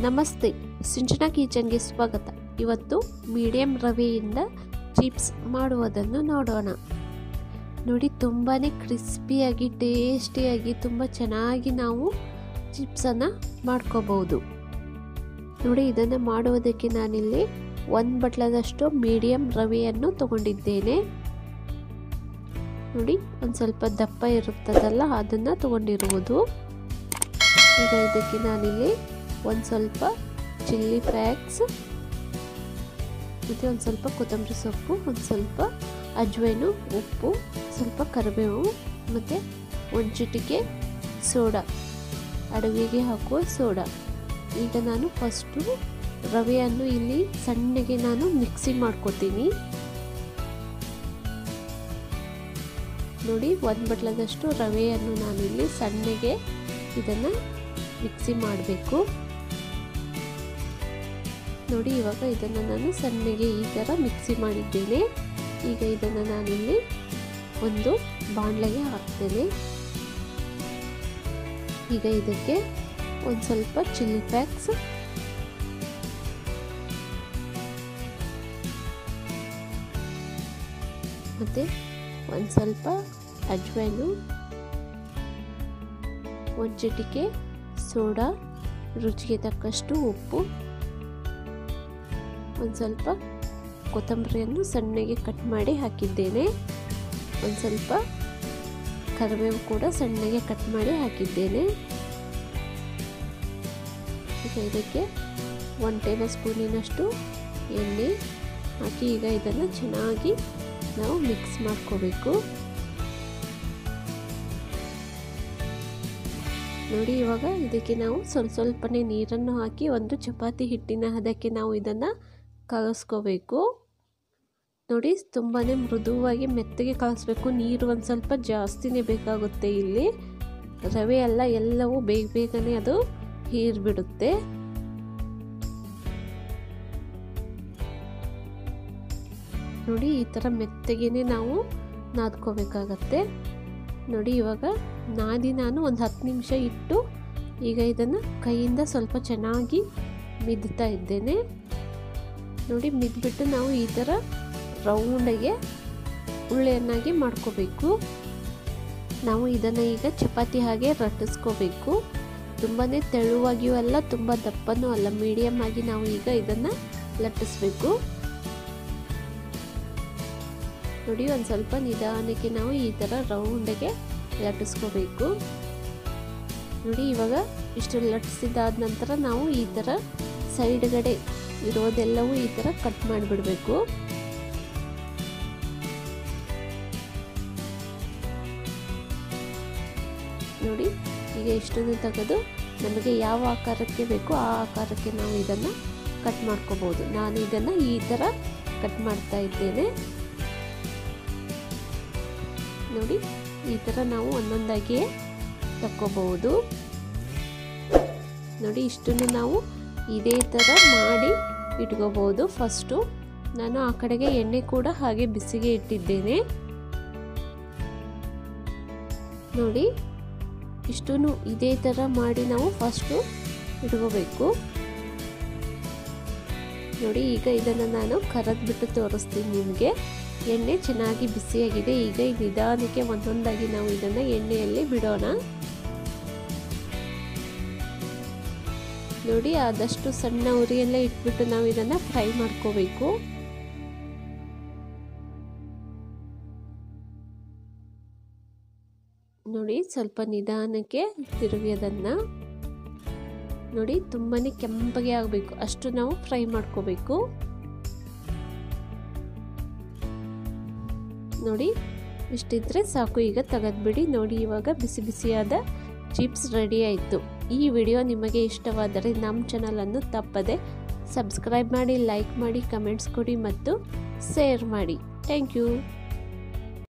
ನಮಸ್ತೆ ಸಿಂಚನಾ ಕಿಚನ್ಗೆ ಸ್ವಾಗತ ಇವತ್ತು ಮೀಡಿಯಂ ರವೆಯಿಂದ ಚಿಪ್ಸ್ ಮಾಡುವುದನ್ನು ನೋಡೋಣ ನೋಡಿ ತುಂಬಾ ಕ್ರಿಸ್ಪಿಯಾಗಿ ಟೇಸ್ಟಿಯಾಗಿ ತುಂಬ ಚೆನ್ನಾಗಿ ನಾವು ಚಿಪ್ಸನ್ನು ಮಾಡ್ಕೋಬಹುದು ನೋಡಿ ಇದನ್ನು ಮಾಡುವುದಕ್ಕೆ ನಾನಿಲ್ಲಿ ಒಂದು ಬಟ್ಲದಷ್ಟು ಮೀಡಿಯಂ ರವೆಯನ್ನು ತಗೊಂಡಿದ್ದೇನೆ ನೋಡಿ ಒಂದು ಸ್ವಲ್ಪ ದಪ್ಪ ಇರುತ್ತದಲ್ಲ ಅದನ್ನು ತಗೊಂಡಿರುವುದು ಈಗ ಇದಕ್ಕೆ ನಾನಿಲ್ಲಿ ಒಂದು ಸ್ವಲ್ಪ ಚಿಲ್ಲಿ ಫ್ಲ್ಯಾಕ್ಸ್ ಮತ್ತು ಒಂದು ಸ್ವಲ್ಪ ಕೊತ್ತಂಬರಿ ಸೊಪ್ಪು ಒಂದು ಸ್ವಲ್ಪ ಅಜ್ವೈನು ಉಪ್ಪು ಸ್ವಲ್ಪ ಕರಿಬೇವು ಮತ್ತು ಒಂದು ಚಿಟಿಕೆ ಸೋಡಾ ಅಡುಗೆಗೆ ಹಾಕುವ ಸೋಡಾ ಈಗ ನಾನು ಫಸ್ಟು ರವೆಯನ್ನು ಇಲ್ಲಿ ಸಣ್ಣಗೆ ನಾನು ಮಿಕ್ಸಿ ಮಾಡ್ಕೋತೀನಿ ನೋಡಿ ಒಂದು ಬಟ್ಲದಷ್ಟು ರವೆಯನ್ನು ನಾನಿಲ್ಲಿ ಸಣ್ಣಗೆ ಇದನ್ನು ಮಿಕ್ಸಿ ಮಾಡಬೇಕು ನೋಡಿ ಇವಾಗ ಇದನ್ನು ನಾನು ಸಣ್ಣಗೆ ಈ ಥರ ಮಿಕ್ಸಿ ಮಾಡಿದ್ದೇನೆ ಈಗ ಇದನ್ನು ನಾನಿಲ್ಲಿ ಒಂದು ಬಾಣಲೆಗೆ ಹಾಕ್ತೇನೆ ಈಗ ಇದಕ್ಕೆ ಒಂದು ಸ್ವಲ್ಪ ಚಿಲ್ಲಿ ಫ್ಯಾಕ್ಸ್ ಮತ್ತು ಒಂದು ಸ್ವಲ್ಪ ಅಜ್ವೈನು ಒಂದು ಚಿಟಿಕೆ ಸೋಡಾ ರುಚಿಗೆ ತಕ್ಕಷ್ಟು ಉಪ್ಪು ಒಂದು ಸ್ವಲ್ಪ ಕೊತ್ತಂಬರಿಯನ್ನು ಸಣ್ಣಗೆ ಕಟ್ ಮಾಡಿ ಹಾಕಿದ್ದೇನೆ ಒಂದು ಸ್ವಲ್ಪ ಕರಿಬೇವು ಕೂಡ ಸಣ್ಣಗೆ ಕಟ್ ಮಾಡಿ ಹಾಕಿದ್ದೇನೆ ಈಗ ಇದಕ್ಕೆ ಒನ್ ಟೇಬಲ್ ಸ್ಪೂನಿನಷ್ಟು ಎಣ್ಣೆ ಹಾಕಿ ಈಗ ಇದನ್ನು ಚೆನ್ನಾಗಿ ನಾವು ಮಿಕ್ಸ್ ಮಾಡ್ಕೋಬೇಕು ನೋಡಿ ಇವಾಗ ಇದಕ್ಕೆ ನಾವು ಸ್ವಲ್ಪ ಸ್ವಲ್ಪನೇ ನೀರನ್ನು ಹಾಕಿ ಒಂದು ಚಪಾತಿ ಹಿಟ್ಟಿನ ಹದಕ್ಕೆ ನಾವು ಇದನ್ನು ಕಲಸ್ಕೋಬೇಕು ನೋಡಿ ತುಂಬಾ ಮೃದುವಾಗಿ ಮೆತ್ತಗೆ ಕಲಿಸ್ಬೇಕು ನೀರು ಒಂದು ಸ್ವಲ್ಪ ಜಾಸ್ತಿನೇ ಬೇಕಾಗುತ್ತೆ ಇಲ್ಲಿ ರವೆ ಎಲ್ಲ ಎಲ್ಲವೂ ಬೇಗ ಬೇಗನೆ ಅದು ಹೀರ್ಬಿಡುತ್ತೆ ನೋಡಿ ಈ ಥರ ಮೆತ್ತಗೆನೆ ನಾವು ನಾದ್ಕೋಬೇಕಾಗತ್ತೆ ನೋಡಿ ಇವಾಗ ನಾದಿ ನಾನು ಒಂದು ಹತ್ತು ನಿಮಿಷ ಇಟ್ಟು ಈಗ ಇದನ್ನು ಕೈಯಿಂದ ಸ್ವಲ್ಪ ಚೆನ್ನಾಗಿ ಮಿದ್ತಾ ಇದ್ದೇನೆ ನೋಡಿ ಮಿದ್ಬಿಟ್ಟು ನಾವು ಈ ಥರ ರೌಂಡಗೆ ಉಳ್ಳೆಯನ್ನಾಗಿ ಮಾಡ್ಕೋಬೇಕು ನಾವು ಇದನ್ನು ಈಗ ಚಪಾತಿ ಹಾಗೆ ರಟ್ಟಿಸ್ಕೋಬೇಕು ತುಂಬಾ ತೆಳುವಾಗಿಯೂ ಅಲ್ಲ ತುಂಬ ದಪ್ಪನೂ ಅಲ್ಲ ಮೀಡಿಯಮ್ ಆಗಿ ನಾವು ಈಗ ಇದನ್ನು ಲಟ್ಟಿಸ್ಬೇಕು ನೋಡಿ ಒಂದು ಸ್ವಲ್ಪ ನಿಧಾನಕ್ಕೆ ನಾವು ಈ ಥರ ರೌಂಡಿಗೆ ಲಟ್ಟಿಸ್ಕೋಬೇಕು ನೋಡಿ ಇವಾಗ ಇಷ್ಟು ಲಟ್ಟಿಸಿದಾದ ನಂತರ ನಾವು ಈ ಥರ ಸೈಡ್ಗಡೆ ಇರೋದೆಲ್ಲವೂ ಈ ಥರ ಕಟ್ ಮಾಡಿಬಿಡಬೇಕು ನೋಡಿ ಈಗ ಇಷ್ಟನ್ನು ತೆಗೆದು ನಮಗೆ ಯಾವ ಆಕಾರಕ್ಕೆ ಬೇಕೋ ಆ ಆಕಾರಕ್ಕೆ ನಾವು ಇದನ್ನು ಕಟ್ ಮಾಡ್ಕೋಬೋದು ನಾನು ಇದನ್ನು ಈ ಥರ ಕಟ್ ಮಾಡ್ತಾ ಇದ್ದೇನೆ ನೋಡಿ ಈ ಥರ ನಾವು ಒಂದೊಂದಾಗಿಯೇ ತಕ್ಕೋಬಹುದು ನೋಡಿ ಇಷ್ಟನ್ನು ನಾವು ಇದೇ ಥರ ಮಾಡಿ ಇಟ್ಕೋಬಹುದು ಫಸ್ಟು ನಾನು ಆ ಕಡೆಗೆ ಎಣ್ಣೆ ಕೂಡ ಹಾಗೆ ಬಿಸಿಗೆ ಇಟ್ಟಿದ್ದೇನೆ ನೋಡಿ ಇಷ್ಟು ಇದೇ ಥರ ಮಾಡಿ ನಾವು ಫಸ್ಟು ಇಟ್ಕೋಬೇಕು ನೋಡಿ ಈಗ ಇದನ್ನು ನಾನು ಕರದ್ಬಿಟ್ಟು ತೋರಿಸ್ತೀನಿ ನಿಮಗೆ ಎಣ್ಣೆ ಚೆನ್ನಾಗಿ ಬಿಸಿಯಾಗಿದೆ ಈಗ ನಿಧಾನಕ್ಕೆ ಒಂದೊಂದಾಗಿ ನಾವು ಇದನ್ನು ಎಣ್ಣೆಯಲ್ಲಿ ಬಿಡೋಣ ನೋಡಿ ಆದಷ್ಟು ಸಣ್ಣ ಉರಿಯಲ್ಲೇ ಇಟ್ಬಿಟ್ಟು ನಾವು ಇದನ್ನು ಫ್ರೈ ಮಾಡ್ಕೋಬೇಕು ನೋಡಿ ಸ್ವಲ್ಪ ನಿಧಾನಕ್ಕೆ ತಿರುಗಿಯೋದನ್ನು ನೋಡಿ ತುಂಬಾ ಕೆಂಪಗೆ ಆಗಬೇಕು ಅಷ್ಟು ನಾವು ಫ್ರೈ ಮಾಡ್ಕೋಬೇಕು ನೋಡಿ ಇಷ್ಟಿದ್ರೆ ಸಾಕು ಈಗ ತೆಗೆದ್ಬಿಡಿ ನೋಡಿ ಇವಾಗ ಬಿಸಿ ಬಿಸಿಯಾದ ಚಿಪ್ಸ್ ರೆಡಿ ಆಯಿತು ಈ ವಿಡಿಯೋ ನಿಮಗೆ ಇಷ್ಟವಾದರೆ ನಮ್ಮ ಚಾನಲನ್ನು ತಪ್ಪದೆ ಸಬ್ಸ್ಕ್ರೈಬ್ ಮಾಡಿ ಲೈಕ್ ಮಾಡಿ ಕಮೆಂಟ್ಸ್ ಕೊಡಿ ಮತ್ತು ಶೇರ್ ಮಾಡಿ ಥ್ಯಾಂಕ್ ಯು